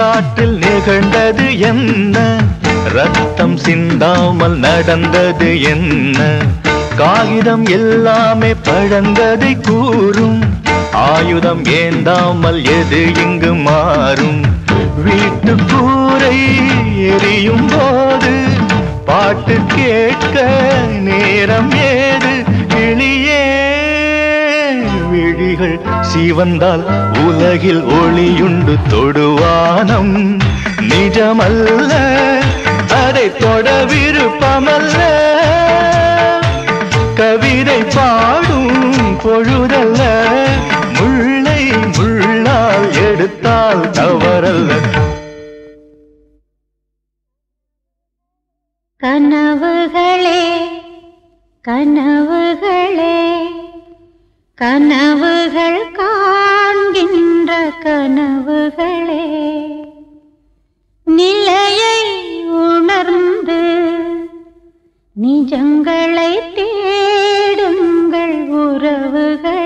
வரலாற்றில் நிகழ்ந்தது என்ன ரத்தம் சிந்தாமல் நடந்தது என்ன காகிதம் எல்லாமே பழங்கதை கூறும் ஆயுதம் ஏந்தாமல் எது இங்கு மாறும் வீட்டு கூரை எரியும் போது பாட்டு கேட்க நேரம் ஏது கிளியே விழிகள் சிவந்தால் உலகில் ஒளியுண்டு தொடுவானம் நிஜமல்ல அதை தொட விருப்பமல்ல கவிதை பாடும் பொழுதல்ல முள்ளை முள்ளால் எடுத்தால் தவறல்ல கனவுகளே கனவுகளே கனவுகள் காண்கின்ற கனவுகளே நிலையை உணர்ந்து நிஜங்களை தேடுங்கள் உறவுகளே